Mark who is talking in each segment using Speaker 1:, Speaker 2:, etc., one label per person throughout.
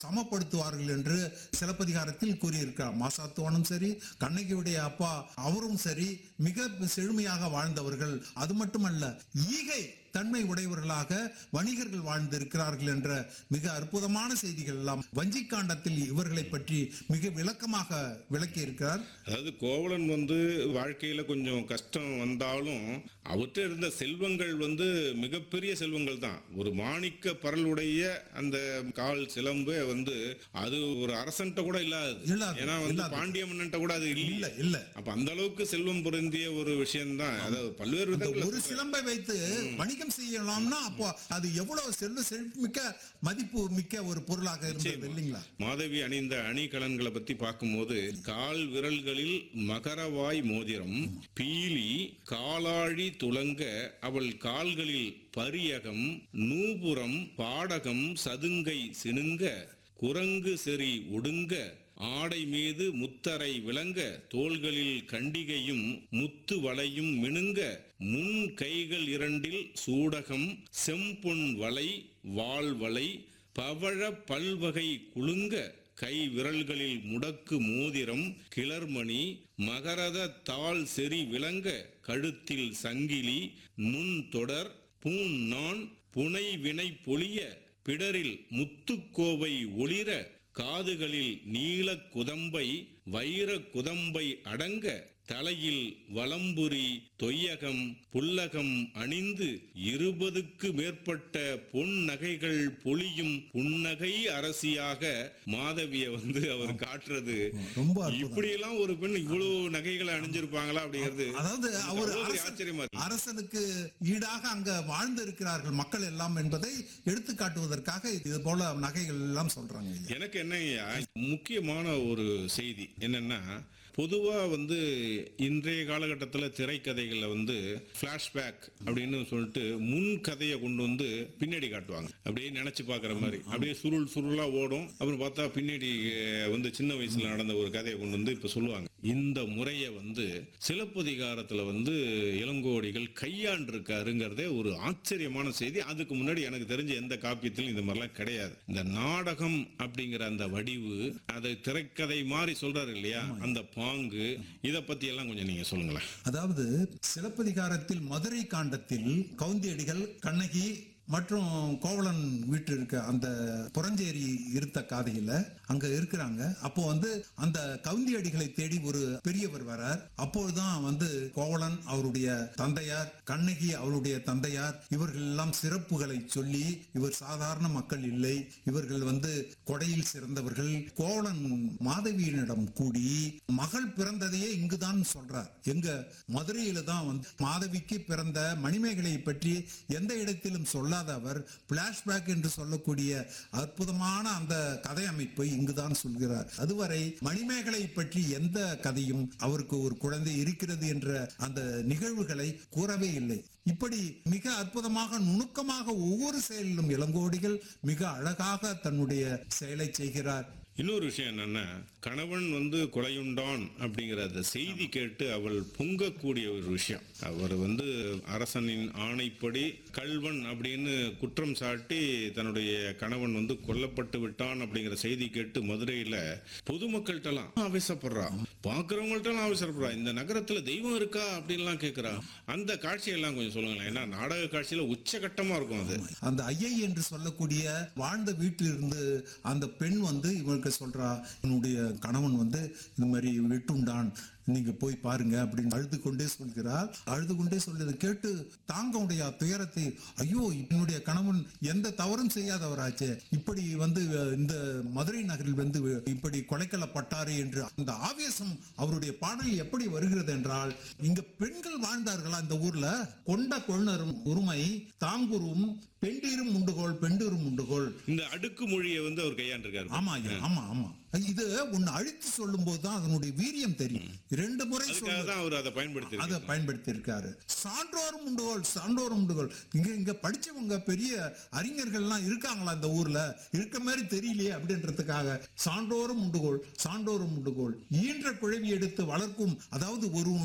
Speaker 1: சமப்படுத்துவார்கள் என்று சிலப்பதிகாரத்தில் கூறியிருக்கிறார் மாசாத்துவனும் சரி கண்ணகியுடைய அப்பா அவரும் சரி மிக செழுமையாக வாழ்ந்தவர்கள் அது மட்டுமல்ல ஈகை தன்மை உடையவர்களாக வணிகர்கள் வாழ்ந்திருக்கிறார்கள் என்ற மிக அற்புதமான செய்திகள் எல்லாம் வஞ்சிக்காண்டத்தில் இவர்களை பற்றி மிக விளக்கமாக விளக்கி இருக்கிறார்
Speaker 2: அதாவது கோவலன் வந்து வாழ்க்கையில கொஞ்சம் கஷ்டம் வந்தாலும் அவர்கிட்ட இருந்த செல்வங்கள் வந்து மிகப்பெரிய செல்வங்கள் தான் ஒரு மாணிக்க பரலுடைய அந்த கால் சிலம்பு வந்து அது ஒரு அரசன்ட்ட கூட இல்லாது
Speaker 1: இல்லாது,
Speaker 2: ஏன்னா வந்து
Speaker 1: இல்லாது.
Speaker 2: பாண்டிய மன்னன்ட்ட கூட அது
Speaker 1: இல்ல
Speaker 2: இல்ல
Speaker 1: இல்ல
Speaker 2: அப்ப அந்த அளவுக்கு செல்வம் பொருந்திய ஒரு விஷயம்தான் அதாவது பல்வேறு
Speaker 1: இந்த
Speaker 2: விதங்கள்ல
Speaker 1: ஒரு சிலம்பை வைத்து வணிகம் செய்யலாம்னா அப்போ அது எவ்வளவு செல்வ செழிப்புமிக்க மதிப்பு மிக்க ஒரு பொருளாக இருந்தது இல்லைங்களா
Speaker 2: மாதவி அணிந்த அணிகலன்களை பத்தி பார்க்கும்போது கால் விரல்களில் மகரவாய் மோதிரம் பீலி காலாழி துலங்க அவள் கால்களில் பரியகம் நூபுரம் பாடகம் சதுங்கை சினுங்க குரங்கு செறி ஒடுங்க ஆடை மீது முத்தரை விளங்க தோள்களில் கண்டிகையும் முத்து வளையும் மினுங்க முன் கைகள் இரண்டில் சூடகம் செம்பொன் வளை வாள் வளை பவழ பல்வகை குலுங்க கை விரல்களில் முடக்கு மோதிரம் கிளர்மணி மகரத தாள் செறி விளங்க கழுத்தில் சங்கிலி நுண் தொடர் பூன் நான் புனை வினை பொலிய பிடரில் முத்துக்கோவை ஒளிர காதுகளில் நீல குதம்பை வைர குதம்பை அடங்க தலையில் வலம்புரி தொய்யகம் புல்லகம் அணிந்து இருபதுக்கு மேற்பட்ட பொன் நகைகள் பொலியும் புன்னகை அரசியாக மாதவிய வந்து அவர் காட்டுறது
Speaker 1: ரொம்ப அற்புதம்.
Speaker 2: இப்படியெல்லாம் ஒரு பெண் இவ்வளவு நகைகளை அணிஞ்சிருப்பாங்களா அப்படிங்கிறது
Speaker 1: அதாவது அவர்
Speaker 2: அவ்வளவு பெரிய
Speaker 1: அரசன்-
Speaker 2: ஆச்சரியமா இருக்கு
Speaker 1: அரசனுக்கு ஈடாக அங்க வாழ்ந்து இருக்கிறார்கள் மக்கள் எல்லாம் என்பதை எடுத்து காட்டுவதற்காக இது போல நகைகள் எல்லாம் சொல்றாங்க ஐயா.
Speaker 2: எனக்கு என்னங்கய்யா முக்கியமான ஒரு செய்தி என்னன்னா பொதுவா வந்து இன்றைய காலகட்டத்துல திரைக்கதைகள்ல வந்து பிளாஷ்பேக் அப்படின்னு சொல்லிட்டு முன் கதையை கொண்டு வந்து பின்னாடி காட்டுவாங்க அப்படியே நினைச்சு பார்க்குற மாதிரி அப்படியே சுருள் சுருளா ஓடும் அப்புறம் பார்த்தா பின்னாடி அஹ், வந்து சின்ன வயசுல நடந்த ஒரு கதையை கொண்டு வந்து இப்ப சொல்லுவாங்க இந்த முறையை வந்து சிலப்பதிகாரத்துல வந்து இளங்கோடிகள் கையாண்டிருக்காருங்கிறதே ஒரு ஆச்சரியமான செய்தி அதுக்கு முன்னாடி எனக்கு தெரிஞ்ச எந்த காப்பியத்திலும் இந்த மாதிரிலாம் கிடையாது இந்த நாடகம் அப்படிங்கிற அந்த வடிவு அதை திரைக்கதை மாதிரி சொல்றாரு இல்லையா அந்த பாங்கு இத பத்தி எல்லாம் கொஞ்சம் நீங்க சொல்லுங்களேன்
Speaker 1: அதாவது சிலப்பதிகாரத்தில் மதுரை காண்டத்தில் கவுந்தியடிகள் கண்ணகி மற்றும் கோவலன் வீட்டு இருக்க அந்த புறஞ்சேரி இருத்த காதையில அங்க இருக்கிறாங்க அப்போ வந்து அந்த கவுந்தியடிகளை தேடி ஒரு பெரியவர் வரார் அப்பொழுதுதான் வந்து கோவலன் அவருடைய தந்தையார் கண்ணகி அவருடைய தந்தையார் இவர்கள் எல்லாம் சிறப்புகளை சொல்லி இவர் சாதாரண மக்கள் இல்லை இவர்கள் வந்து கொடையில் சிறந்தவர்கள் கோவலன் மாதவியினிடம் கூடி மகள் பிறந்ததையே இங்குதான் சொல்றார் எங்க மதுரையில தான் வந்து மாதவிக்கு பிறந்த மணிமேகலை பற்றி எந்த இடத்திலும் சொல்லாத அவர் பிளாஷ்பேக் என்று சொல்லக்கூடிய அற்புதமான அந்த கதை அமைப்பை இங்குதான் சொல்கிறார் அதுவரை மணிமேகலை பற்றி எந்த கதையும் அவருக்கு ஒரு குழந்தை இருக்கிறது என்ற அந்த நிகழ்வுகளை கூறவே இல்லை இப்படி மிக அற்புதமாக நுணுக்கமாக ஒவ்வொரு செயலிலும் இளங்கோடிகள் மிக அழகாக தன்னுடைய செயலை செய்கிறார்
Speaker 2: இன்னொரு விஷயம் என்னன்னா கணவன் வந்து கொலையுண்டான் அப்படிங்கிற அந்த செய்தி கேட்டு அவள் பொங்கக்கூடிய ஒரு விஷயம் அவர் வந்து அரசனின் ஆணைப்படி கல்வன் அப்படின்னு குற்றம் சாட்டி தன்னுடைய கணவன் வந்து கொல்லப்பட்டு விட்டான் அப்படிங்கிற செய்தி கேட்டு மதுரையில பொதுமக்கள்கிட்டலாம் ஆவேசப்படுறா பாக்குறவங்கள்ட்ட ஆவேசப்படுறா இந்த நகரத்துல தெய்வம் இருக்கா அப்படின்லாம் கேட்கிறா அந்த காட்சியெல்லாம் கொஞ்சம் சொல்லுங்களேன் ஏன்னா நாடக காட்சியில உச்சகட்டமா இருக்கும் அது
Speaker 1: அந்த ஐயை என்று சொல்லக்கூடிய வாழ்ந்த வீட்டிலிருந்து அந்த பெண் வந்து இவருக்கு சொல்றா என்னுடைய கணவன் வந்து இந்த மாதிரி வெட்டுண்டான் நீங்க போய் பாருங்க அப்படின்னு அழுது கொண்டே சொல்கிறார் அழுது கொண்டே சொல்றதை கேட்டு தாங்க உடைய துயரத்தை ஐயோ என்னுடைய கணவன் எந்த தவறும் செய்யாதவராச்சே இப்படி வந்து அஹ், இந்த மதுரை நகரில் வந்து இப்படி கொலைக்கலப்பட்டாரே என்று அந்த ஆவேசம் அவருடைய பாடலில் எப்படி வருகிறது என்றால் இங்க பெண்கள் வாழ்ந்தார்களா இந்த ஊர்ல கொண்ட கொள்னரும் உரிமை தாங்குரும் பெண்டீரும் உண்டுகோள் பெண்டீரும் உண்டுகோள்
Speaker 2: இந்த அடுக்கு மொழியை வந்து அவர் கையாண்டிருக்காரு
Speaker 1: ஆமா ஐயா ஆமா ஆமா இது ஒன்னு அழித்து சொல்லும் போதுதான் அதனுடைய வீரியம் தெரியும் இரண்டு முறை
Speaker 2: அதுக்காக
Speaker 1: சொல்லு
Speaker 2: தான் அவர் அதை பயன்படுத்தி
Speaker 1: அதை பயன்படுத்தி இருக்காரு சான்றோரும் உண்டுகோள் சான்றோரும் உண்டுகோள் இங்க இங்க படிச்சவங்க பெரிய அறிஞர்கள்லாம் இருக்காங்களா இந்த ஊர்ல இருக்க மாதிரி தெரியலையே அப்படின்றதுக்காக சான்றோரும் உண்டுகோள் சான்றோரும் உண்டுகோள் ஈன்ற குழவி எடுத்து வளர்க்கும் அதாவது ஒருவனுடைய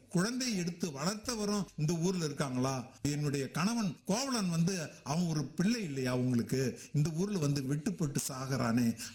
Speaker 1: குழந்தை எடுத்து வளர்த்தவரும் இந்த ஊர்ல இருக்காங்களா என்னுடைய கணவன் கோவலன் வந்து அவன் ஒரு பிள்ளை இல்லையா அவங்களுக்கு இந்த ஊர்ல வந்து வெட்டுப்பட்டு சாகுறானே